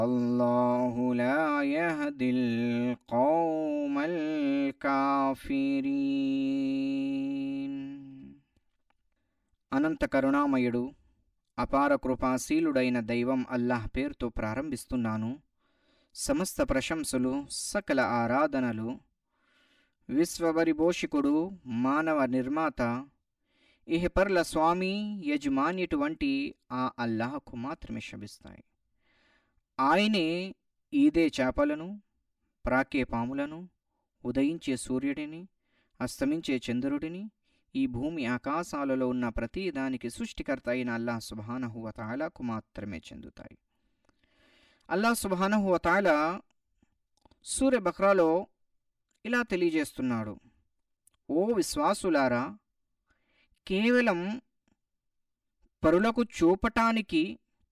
الله لا يهدي القوم الكافرين అనంత కరుణామయుడు అపార కృపాశీలుడైన దైవం అల్లాహ్ పేరుతో ప్రారంభిస్తున్నాను సమస్త ప్రశంసలు సకల ఆరాధనలు విశ్వవరిభోషికుడు మానవ నిర్మాత ఇహపర్ల స్వామి యజమానిటువంటి ఆ అల్లాహకు మాత్రమే శభిస్తాయి ఆయనే ఈదే చేపలను ప్రాకే పాములను ఉదయించే సూర్యుడిని అస్తమించే చంద్రుడిని ఈ భూమి ఆకాశాలలో ఉన్న ప్రతి దానికి సృష్టికర్త అయిన అల్లాహ్ సుబానహు వతాలకు మాత్రమే చెందుతాయి అల్లాహ్ సుబానహు వతాల సూర్య బక్రాలో ఇలా తెలియజేస్తున్నాడు ఓ విశ్వాసులారా కేవలం పరులకు చూపటానికి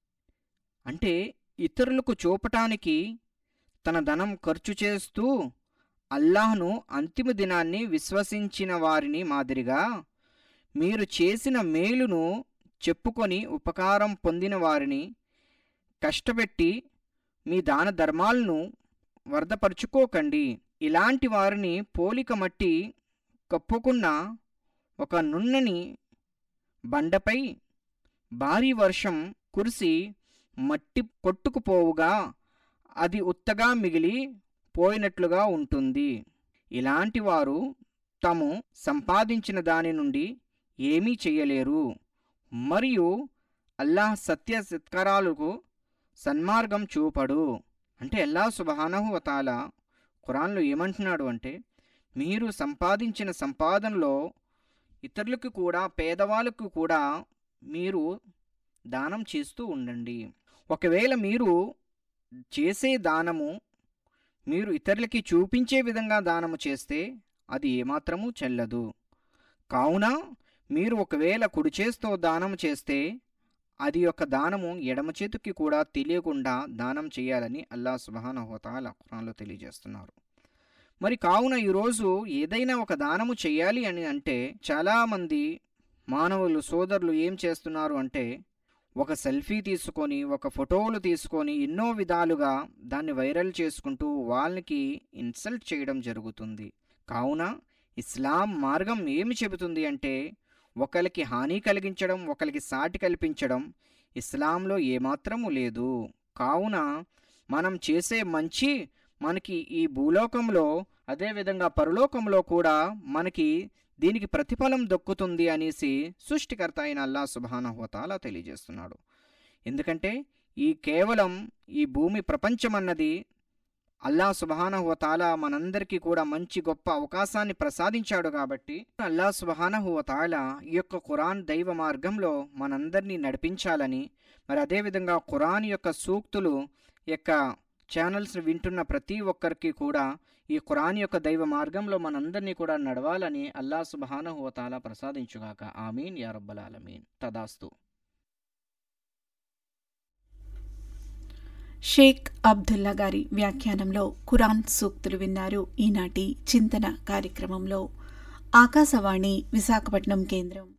అంటే ఇతరులకు చూపటానికి తన ధనం ఖర్చు చేస్తూ అల్లాహ్ను అంతిమ దినాన్ని విశ్వసించిన వారిని మాదిరిగా మీరు చేసిన మేలును చెప్పుకొని ఉపకారం పొందిన వారిని కష్టపెట్టి మీ దాన ధర్మాలను వర్ధపరుచుకోకండి ఇలాంటి వారిని పోలిక మట్టి కప్పుకున్న ఒక నున్నని బండపై భారీ వర్షం కురిసి మట్టి కొట్టుకుపోవుగా అది ఉత్తగా మిగిలి పోయినట్లుగా ఉంటుంది ఇలాంటి వారు తాము సంపాదించిన దాని నుండి ఏమీ చేయలేరు మరియు అల్లాహ్ సత్య సత్కారాలకు సన్మార్గం చూపడు అంటే అల్లా సుబహానహు వతాల ఖురాన్లో ఏమంటున్నాడు అంటే మీరు సంపాదించిన సంపాదనలో ఇతరులకు కూడా పేదవాళ్ళకు కూడా మీరు దానం చేస్తూ ఉండండి ఒకవేళ మీరు చేసే దానము మీరు ఇతరులకి చూపించే విధంగా దానము చేస్తే అది ఏమాత్రము చెల్లదు కావున మీరు ఒకవేళ కుడి చేత్తో దానం చేస్తే అది యొక్క దానము ఎడమ చేతికి కూడా తెలియకుండా దానం చేయాలని అల్లా సుబహానహోతాల ఖురాన్లో తెలియజేస్తున్నారు మరి కావున ఈరోజు ఏదైనా ఒక దానము చేయాలి అని అంటే చాలామంది మానవులు సోదరులు ఏం చేస్తున్నారు అంటే ఒక సెల్ఫీ తీసుకొని ఒక ఫోటోలు తీసుకొని ఎన్నో విధాలుగా దాన్ని వైరల్ చేసుకుంటూ వాళ్ళకి ఇన్సల్ట్ చేయడం జరుగుతుంది కావున ఇస్లాం మార్గం ఏమి చెబుతుంది అంటే ఒకరికి హాని కలిగించడం ఒకరికి సాటి కల్పించడం ఇస్లాంలో ఏమాత్రము లేదు కావున మనం చేసే మంచి మనకి ఈ భూలోకంలో అదేవిధంగా పరలోకంలో కూడా మనకి దీనికి ప్రతిఫలం దొక్కుతుంది అనేసి సృష్టికర్త అయిన అల్లా సుబానహోతాలా తెలియజేస్తున్నాడు ఎందుకంటే ఈ కేవలం ఈ భూమి ప్రపంచం అన్నది అల్లా సుబహానహువతాల మనందరికీ కూడా మంచి గొప్ప అవకాశాన్ని ప్రసాదించాడు కాబట్టి అల్లా సుబహానహువతాల ఈ యొక్క ఖురాన్ దైవ మార్గంలో మనందరినీ నడిపించాలని మరి అదేవిధంగా ఖురాన్ యొక్క సూక్తులు యొక్క ఛానల్స్ వింటున్న ప్రతి ఒక్కరికి కూడా ఈ ఖురాన్ యొక్క దైవ మార్గంలో మనందరినీ కూడా నడవాలని అల్లా సుబహానహువతాల ప్రసాదించుగాక ఆమీన్ యా రబ్బల్ ఆలమీన్ తదాస్తు షేక్ అబ్దుల్లా గారి వ్యాఖ్యానంలో ఖురాన్ సూక్తులు విన్నారు ఈనాటి చింతన కార్యక్రమంలో ఆకాశవాణి విశాఖపట్నం కేంద్రం